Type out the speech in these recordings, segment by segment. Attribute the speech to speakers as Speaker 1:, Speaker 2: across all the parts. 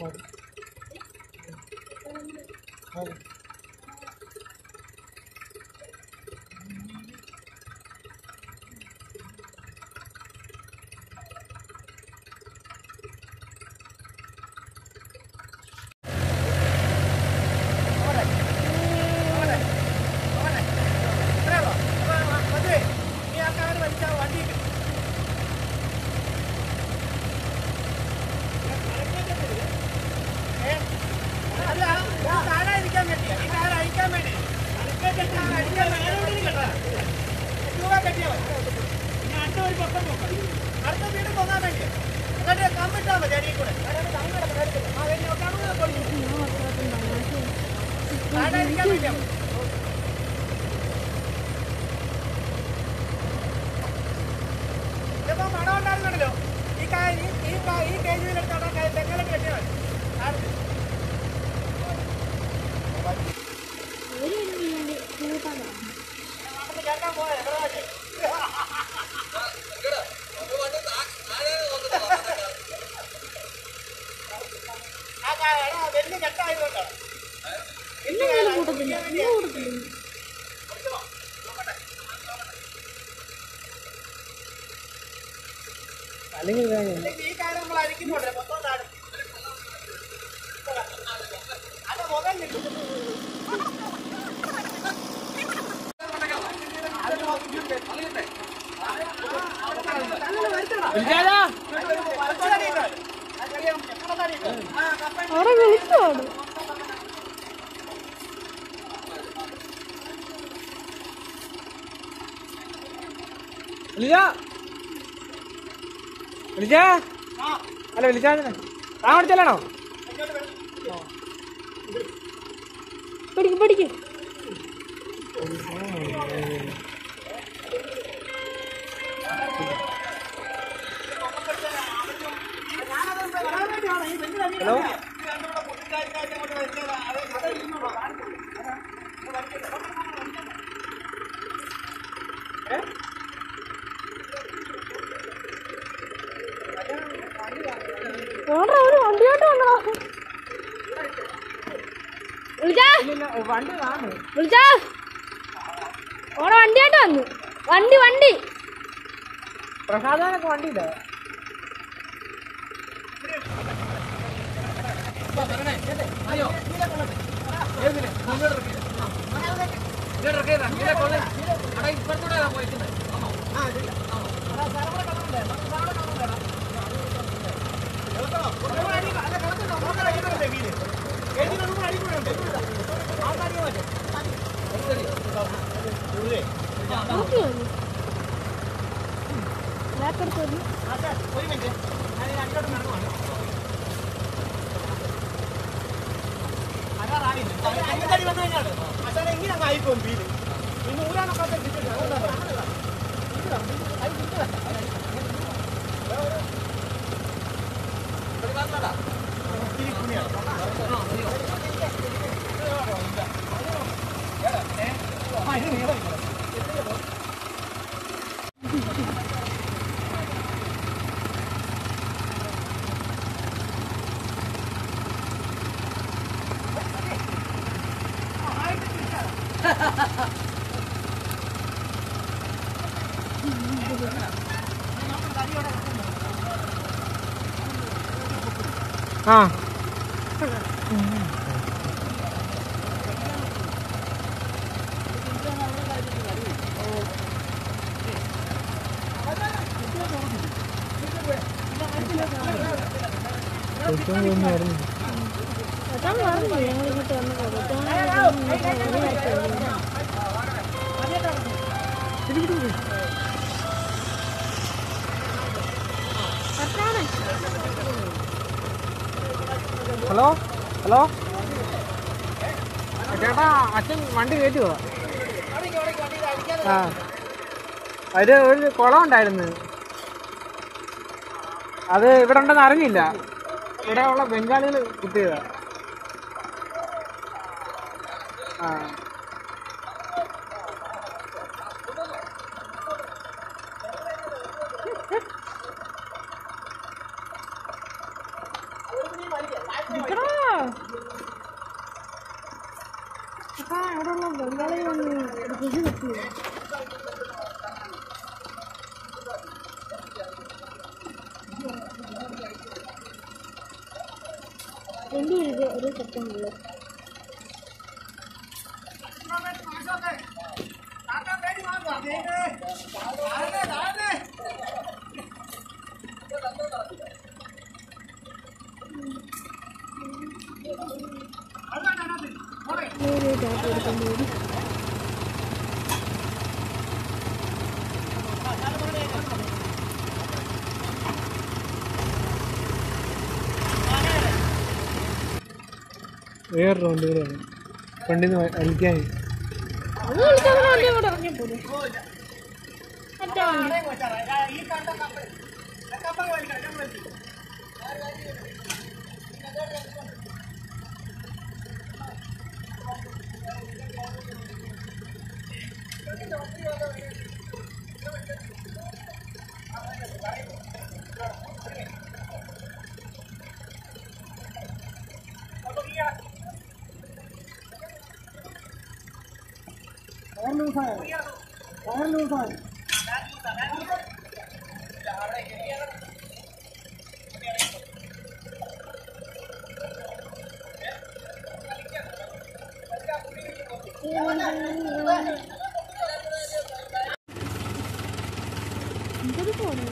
Speaker 1: അടുത്ത വീട് പോകാൻ വേണ്ടി എന്നിട്ട് കമ്പിട്ടാ മതി അടിയിൽ കൂടെ ആ വലിയ ഒട്ടാണ് പൊളിക്കും താഴെ ഇരിക്കാൻ വേണ്ടിയാ മതി. ഇതിപ്പോ മണം ഉണ്ടായിരുന്നല്ലോ ഈ കായ ഈ- ഈ കാ- ഈ കേജിലെടുത്തോടെ തെങ്ങനെ കെട്ടിയാൽ മതി ആർക്ക്? നമുക്ക് കേൾക്കാൻ പോയാ എവിടെ വെച്ച്? ആ കായ എടാ, വലിയ കെട്ടായതുകൊണ്ടാണ് വലിയ കായ
Speaker 2: അല്ലെങ്കിൽ
Speaker 1: ഈ കാര്യം നമ്മൾ അരിക്കുന്നുണ്ട് മൊത്തം താഴെ അത് മുതൽ കിട്ടും
Speaker 3: അവിടെ വിളിച്ചോട്
Speaker 2: വിളിച്ചാ വിളിച്ചാ അല്ല വിളിച്ചാ താൻ വിളിച്ചാലാണോ
Speaker 3: പിടിക്ക് പിടിക്ക്
Speaker 2: ഹലോ
Speaker 3: ഓടാ ഒരു വണ്ടിയോട്ട് വന്നോ വിളിച്ചാ
Speaker 2: വണ്ടി കാണു
Speaker 3: വിളിച്ചാ ഓടെ വണ്ടിയായിട്ട് വന്നു വണ്ടി വണ്ടി
Speaker 2: പ്രസാദാനൊക്കെ വണ്ടി ഇല്ല
Speaker 3: നോക്കി വന്നു ബാക്കെടുത്ത് വന്നു
Speaker 1: ഒരു മിനിറ്റ് ഞാൻ ഈ അങ്ങോട്ട് നടന്നുവാണ് അതാറായില്ല അങ്ങോട്ടടി വന്നു കഴിഞ്ഞാൽ അച്ഛനെ ഇങ്ങനെ അങ്ങ് ആയിപ്പോവും വീട് ഇന്ന് ഊരാനൊക്കെ
Speaker 2: ആ
Speaker 3: അതാണ് പറഞ്ഞു ഞങ്ങൾ ഇങ്ങോട്ട് വന്നപ്പോൾ
Speaker 2: ഹലോ ഹലോ ചേട്ടാ അച്ഛൻ വണ്ടി കയറ്റി പോവാ ആ അതിന് ഒരു കുളം ഉണ്ടായിരുന്നു അത് ഇവിടെ ഉണ്ടെന്ന് അറിഞ്ഞില്ല ഇവിടെ ഉള്ള ബംഗാളികൾ കുത്തിയതാ ആ
Speaker 3: അവിടെയുള്ള ബംഗാളി വന്ന് ഒരു കൃഷി കിട്ടില്ല എൻ്റെ ഒരു ഒരു സെക്കൻഡില് ഒരു ടാപ്പ് എടുക്കേണ്ടി വരും
Speaker 2: വേറൊരു വണ്ടി കൂടെ വേണം വണ്ടിയിൽ നിന്ന് വലിക്കാൻ
Speaker 3: അത് വിളിച്ചാൽ വണ്ടി കൂടെ ഇറങ്ങി പോലും മറ്റേ വണ്ടി
Speaker 1: ഈ കണ്ട കപ്പൽ കപ്പൽ വലിക്കണം ഞാൻ വലിക്കും
Speaker 3: എന്തൊരു പോണേ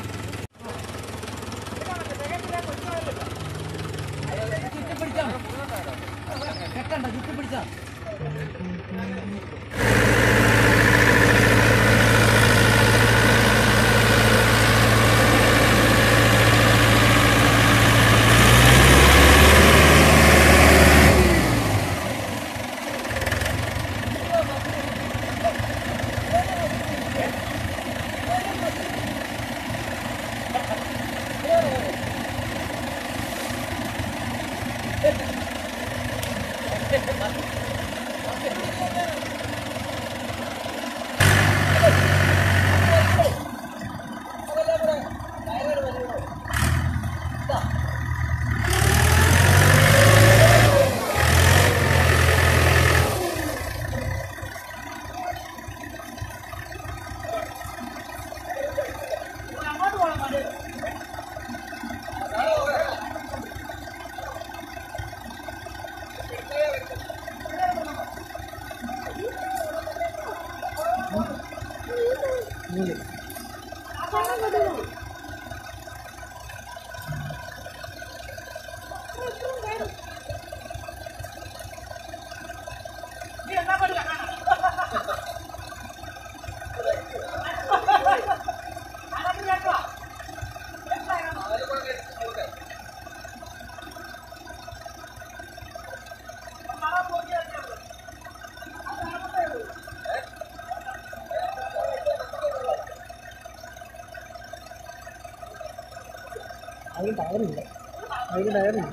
Speaker 2: അതിന് ടയറില്ല അതിന് ടയറില്ല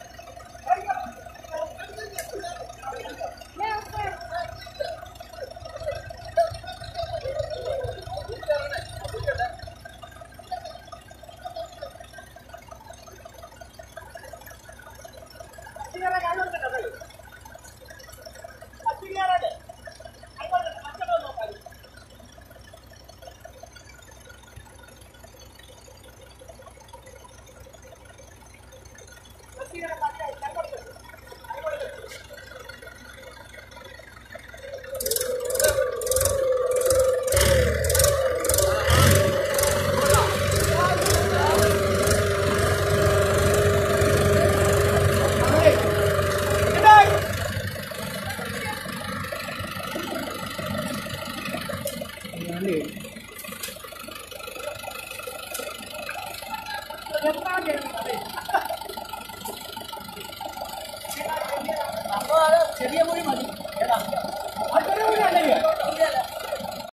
Speaker 2: വണ്ടി
Speaker 1: ചെറിയ മുറി മതി